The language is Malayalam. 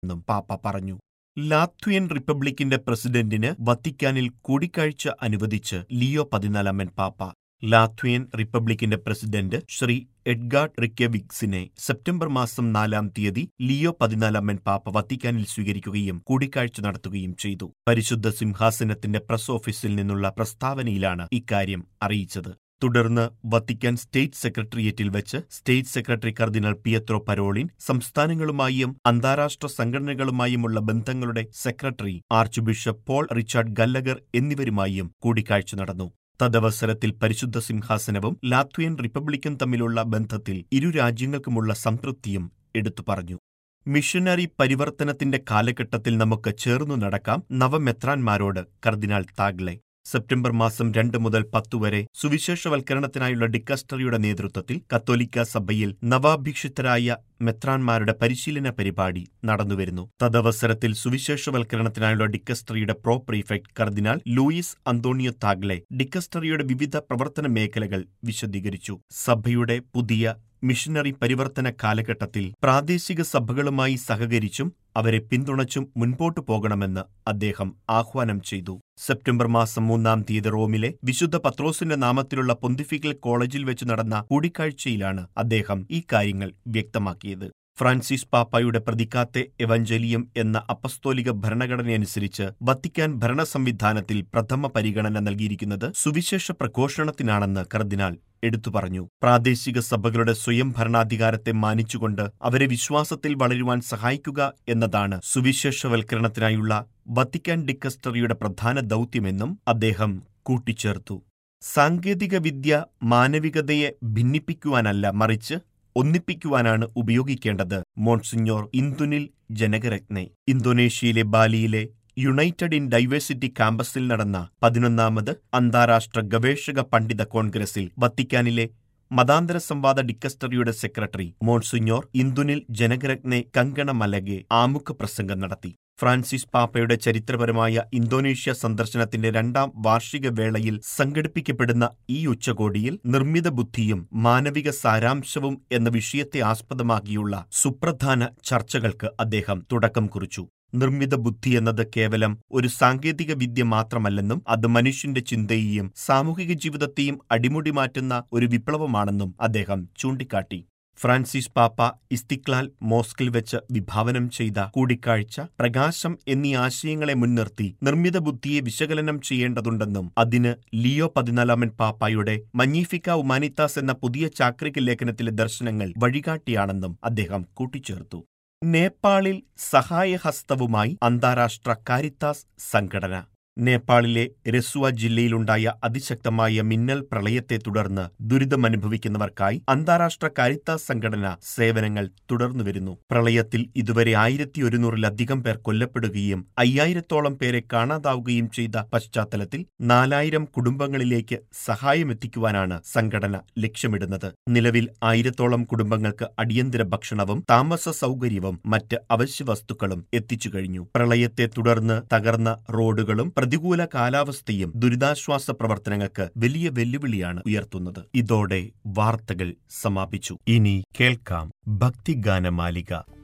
എന്നും പാപ്പ പറഞ്ഞു ലാത്വിയൻ റിപ്പബ്ലിക്കിന്റെ പ്രസിഡന്റിന് വത്തിക്കാനിൽ കൂടിക്കാഴ്ച അനുവദിച്ച് ലിയോ പതിനാലാമൻ പാപ്പ ലാത്വിയൻ റിപ്പബ്ലിക്കിന്റെ പ്രസിഡന്റ് ശ്രീ എഡ്ഗാർഡ് റിക്കവിക്സിനെ സെപ്റ്റംബർ മാസം നാലാം തീയതി ലിയോ പതിനാലാമൻ പാപ്പ വത്തിക്കാനിൽ സ്വീകരിക്കുകയും കൂടിക്കാഴ്ച നടത്തുകയും ചെയ്തു പരിശുദ്ധ സിംഹാസനത്തിന്റെ പ്രസ് ഓഫീസിൽ നിന്നുള്ള പ്രസ്താവനയിലാണ് ഇക്കാര്യം അറിയിച്ചത് തുടർന്ന് വത്തിക്കാൻ സ്റ്റേറ്റ് സെക്രട്ടേറിയറ്റിൽ വെച്ച് state secretary cardinal Pietro Parolin സംസ്ഥാനങ്ങളുമായും അന്താരാഷ്ട്ര സംഘടനകളുമായുമുള്ള ബന്ധങ്ങളുടെ secretary archbishop Paul Richard Gallagher എന്നിവരുമായും കൂടിക്കാഴ്ച നടന്നു തദവസരത്തിൽ പരിശുദ്ധ സിംഹാസനവും ലാത്വിയൻ റിപ്പബ്ലിക്കും തമ്മിലുള്ള ബന്ധത്തിൽ ഇരു രാജ്യങ്ങൾക്കുമുള്ള സംതൃപ്തിയും എടുത്തു പറഞ്ഞു മിഷനറി പരിവർത്തനത്തിന്റെ കാലഘട്ടത്തിൽ നമുക്ക് ചേർന്നു നടക്കാം നവമെത്രാന്മാരോട് കർദിനാൾ താഗ്ലെ സെപ്റ്റംബർ മാസം രണ്ട് മുതൽ പത്തു വരെ സുവിശേഷവൽക്കരണത്തിനായുള്ള ഡിക്കസ്റ്ററിയുടെ നേതൃത്വത്തിൽ കത്തോലിക്ക സഭയിൽ നവാഭിഷിക്തരായ മെത്രാൻമാരുടെ പരിശീലന പരിപാടി നടന്നുവരുന്നു തദവസരത്തിൽ സുവിശേഷവൽക്കരണത്തിനായുള്ള ഡിക്കസ്റ്ററിയുടെ pro prefect cardinal Luis Antonio Tagle ഡിക്കസ്റ്ററിയുടെ വിവിധ പ്രവർത്തന മേഖലകൾ വിശദീകരിച്ചു സഭയുടെ പുതിയ മിഷനറി പരിവർത്തന കാലഘട്ടത്തിൽ പ്രാദേശിക സഭകളുമായി സഹകരിച്ചും അവരെ പിന്തുണച്ചും മുൻപോട്ടു പോകണമെന്ന് അദ്ദേഹം ആഹ്വാനം ചെയ്തു സെപ്റ്റംബർ മാസം മൂന്നാം തീയതി റോമിലെ വിശുദ്ധ പത്രോസിന്റെ നാമത്തിലുള്ള പൊന്തിഫിക്കൽ കോളേജിൽ വെച്ച് നടന്ന കൂടിക്കാഴ്ചയിലാണ് അദ്ദേഹം ഈ കാര്യങ്ങൾ വ്യക്തമാക്കിയത് ഫ്രാൻസിസ് പാപ്പായുടെ പ്രതിക്കാത്തെ എവഞ്ചലിയം എന്ന അപ്പസ്തോലിക ഭരണഘടനയനുസരിച്ച് വത്തിക്കാൻ ഭരണ സംവിധാനത്തിൽ പ്രഥമ പരിഗണന നൽകിയിരിക്കുന്നത് സുവിശേഷ പ്രഘോഷണത്തിനാണെന്ന് കർദിനാൾ എടുത്തു പറഞ്ഞു പ്രാദേശിക സഭകളുടെ സ്വയം ഭരണാധികാരത്തെ മാനിച്ചുകൊണ്ട് അവരെ വിശ്വാസത്തിൽ വളരുവാൻ സഹായിക്കുക എന്നതാണ് സുവിശേഷവൽക്കരണത്തിനായുള്ള വത്തിക്കാൻ ഡിക്കസ്റ്ററിയുടെ പ്രധാന ദൗത്യമെന്നും അദ്ദേഹം കൂട്ടിച്ചേർത്തു സാങ്കേതികവിദ്യ മാനവികതയെ ഭിന്നിപ്പിക്കുവാനല്ല മറിച്ച് ഒന്നിപ്പിക്കുവാനാണ് ഉപയോഗിക്കേണ്ടത് മോൺസിഞ്ഞോർ ഇന്ദുനിൽ ജനകരത്നെ ഇന്തോനേഷ്യയിലെ ബാലിയിലെ യുണൈറ്റഡ് ഇൻ ഡൈവേഴ്സിറ്റി ക്യാമ്പസിൽ നടന്ന പതിനൊന്നാമത് അന്താരാഷ്ട്ര ഗവേഷക പണ്ഡിത കോൺഗ്രസിൽ വത്തിക്കാനിലെ മതാന്തര സംവാദ ഡിക്കസ്റ്ററിയുടെ secretary monsignor Indunil Janakaratne Kankanamalage ആമുഖ പ്രസംഗം നടത്തി ഫ്രാൻസിസ് പാപ്പയുടെ ചരിത്രപരമായ ഇന്തോനേഷ്യ സന്ദർശനത്തിന്റെ രണ്ടാം വാർഷിക വേളയിൽ സംഘടിപ്പിക്കപ്പെടുന്ന ഈ ഉച്ചകോടിയിൽ നിർമ്മിത ബുദ്ധിയും മാനവിക സാരാംശവും എന്ന വിഷയത്തെ ആസ്പദമാക്കിയുള്ള സുപ്രധാന ചർച്ചകൾക്ക് അദ്ദേഹം തുടക്കം കുറിച്ചു നിർമ്മിത ബുദ്ധി എന്നത് കേവലം ഒരു സാങ്കേതിക വിദ്യ മാത്രമല്ലെന്നും അത് മനുഷ്യന്റെ ചിന്തയെയും സാമൂഹിക ജീവിതത്തെയും അടിമുടി മാറ്റുന്ന ഒരു വിപ്ലവമാണെന്നും അദ്ദേഹം ചൂണ്ടിക്കാട്ടി ഫ്രാൻസിസ് പാപ്പ ഇസ്തിക്ലാൽ മോസ്കിൽ വെച്ച് വിഭാവനം ചെയ്ത കൂടിക്കാഴ്ച പ്രകാശം എന്നീ ആശയങ്ങളെ മുൻനിർത്തി നിർമ്മിത ബുദ്ധിയെ വിശകലനം ചെയ്യേണ്ടതുണ്ടെന്നും അതിന് ലിയോ പതിനാലാമൻ പാപ്പായുടെ മഞ്ഞീഫിക്ക ഉമാനിത്താസ് എന്ന പുതിയ ചാക്രിക ലേഖനത്തിലെ ദർശനങ്ങൾ വഴികാട്ടിയാണെന്നും അദ്ദേഹം കൂട്ടിച്ചേർത്തു നേപ്പാളിൽ സഹായഹസ്തവുമായി അന്താരാഷ്ട്ര കാരിത്താസ് സംഘടന നേപ്പാളിലെ രസുവ ജില്ലയിലുണ്ടായ അതിശക്തമായ മിന്നൽ പ്രളയത്തെ തുടർന്ന് ദുരിതമനുഭവിക്കുന്നവർക്കായി അന്താരാഷ്ട്ര കാരിത്താസ് സംഘടന സേവനങ്ങൾ തുടർന്നുവരുന്നു പ്രളയത്തിൽ ഇതുവരെ ആയിരത്തി ഒരുന്നൂറിലധികം പേർ കൊല്ലപ്പെടുകയും അയ്യായിരത്തോളം പേരെ കാണാതാവുകയും ചെയ്ത പശ്ചാത്തലത്തിൽ നാലായിരം കുടുംബങ്ങളിലേക്ക് സഹായമെത്തിക്കുവാനാണ് സംഘടന ലക്ഷ്യമിടുന്നത് നിലവിൽ ആയിരത്തോളം കുടുംബങ്ങൾക്ക് അടിയന്തര ഭക്ഷണവും താമസ സൗകര്യവും മറ്റ് അവശ്യ വസ്തുക്കളും എത്തിച്ചു കഴിഞ്ഞു പ്രളയത്തെ തുടർന്ന് തകർന്ന റോഡുകളും പ്രതികൂല കാലാവസ്ഥയും ദുരിതാശ്വാസ പ്രവർത്തനങ്ങൾക്ക് വലിയ വെല്ലുവിളിയാണ് ഉയർത്തുന്നത് ഇതോടെ വാർത്തകൾ സമാപിച്ചു ഇനി കേൾക്കാം ഭക്തിഗാനമാലിക